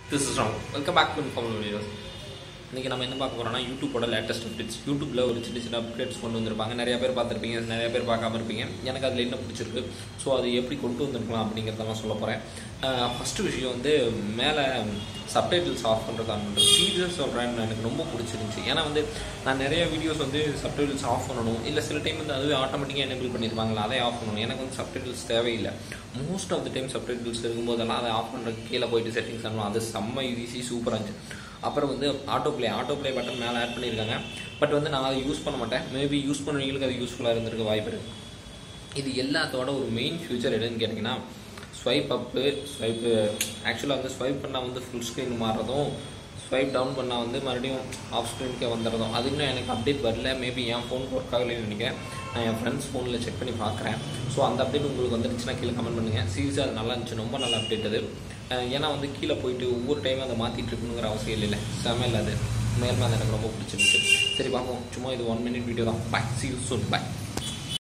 this is wrong welcome back to informal videos இன்றைக்கி நம்ம என்ன பார்க்க போகிறோம்னா யூடியூபோட லேட்டஸ்ட் அப்டேட்ஸ் யூடியூப்பில் ஒரு சின்ன சின்ன அப்டேட்ஸ் கொண்டு வந்திருப்பாங்க நிறைய பேர் பார்த்துருப்பீங்க நிறைய பேர் பார்க்காம இருப்பீங்க எனக்கு அதில் என்ன பிடிச்சிருக்கு ஸோ அது எப்படி கொண்டு வந்திருக்கலாம் அப்படிங்கிறதெல்லாம் சொல்ல போகிறேன் ஃபஸ்ட்டு விஷயம் வந்து மேலே சப்டைட்டில்ஸ் ஆஃப் பண்ணுறது ஆன் பண்ணுறது சீரியஸ் சொல்கிறேன் எனக்கு ரொம்ப பிடிச்சிருந்துச்சி ஏன்னா வந்து நான் நிறைய வீடியோஸ் வந்து சப்டைட்டில்ஸ் ஆஃப் பண்ணணும் இல்லை சில டைம் வந்து அதுவே ஆட்டோமேட்டிக்காக எனேபிள் பண்ணியிருப்பாங்களா அதை ஆஃப் பண்ணணும் எனக்கு வந்து சப்டைட்டில்ஸ் தேவையில்லை most of the time subtitles இருக்கும்போதெல்லாம் அதை ஆஃப் பண்ணுறதுக்கு கீழே போயிட்டு செட்டிங்ஸ் பண்ணணும் அது செம்ம ஈஸி சூப்பராக இருந்துச்சு அப்புறம் வந்து auto play auto play button மேலே ஆட் பண்ணியிருக்காங்க பட் வந்து நான் அதை யூஸ் பண்ண மாட்டேன் மேபி யூஸ் பண்ணுறவங்களுக்கு அது யூஸ்ஃபுல்லாக இருந்திருக்க வாய்ப்பு இருக்குது இது எல்லாத்தோட ஒரு மெயின் ஃபியூச்சர் என்னன்னு கேட்டிங்கன்னா ஸ்வைப் அப்பு ஸ்வைப்பு ஆக்சுவலாக வந்து ஸ்வைப் பண்ணால் வந்து ஃபுல் ஸ்க்ரீன் மாறுறதும் ஸ்வைப் டவுன் பண்ணால் வந்து மறுபடியும் ஆஃப் ஸ்க்ரீனுக்கே வந்துடுறதும் அது இன்னும் எனக்கு அப்டேட் வரல மேபி என் ஃபோன் ஒர்க் ஆகலைன்னு நினைக்கிறேன் நான் என் ஃப்ரெண்ட்ஸ் ஃபோனில் செக் பண்ணி பார்க்குறேன் ஸோ அந்த அப்டேட் உங்களுக்கு வந்துருச்சுன்னா கீழே கமெண்ட் பண்ணுங்கள் சீரியஸாக அது நல்லா இருந்துச்சு ரொம்ப நல்ல அப்டேட் அது அஹ் ஏன்னா வந்து கீழே போயிட்டு ஒவ்வொரு டைமும் அதை மாற்றிட்டு இருக்கணுங்கிற அவசியம் இல்லை செமையில் அது மேலும் அது எனக்கு ரொம்ப பிடிச்சிருந்துச்சு சரி பார்ப்போம் சும்மா இது ஒன் மினிட் வீடியோ தான் பாய் சி யூ சூன் பாய்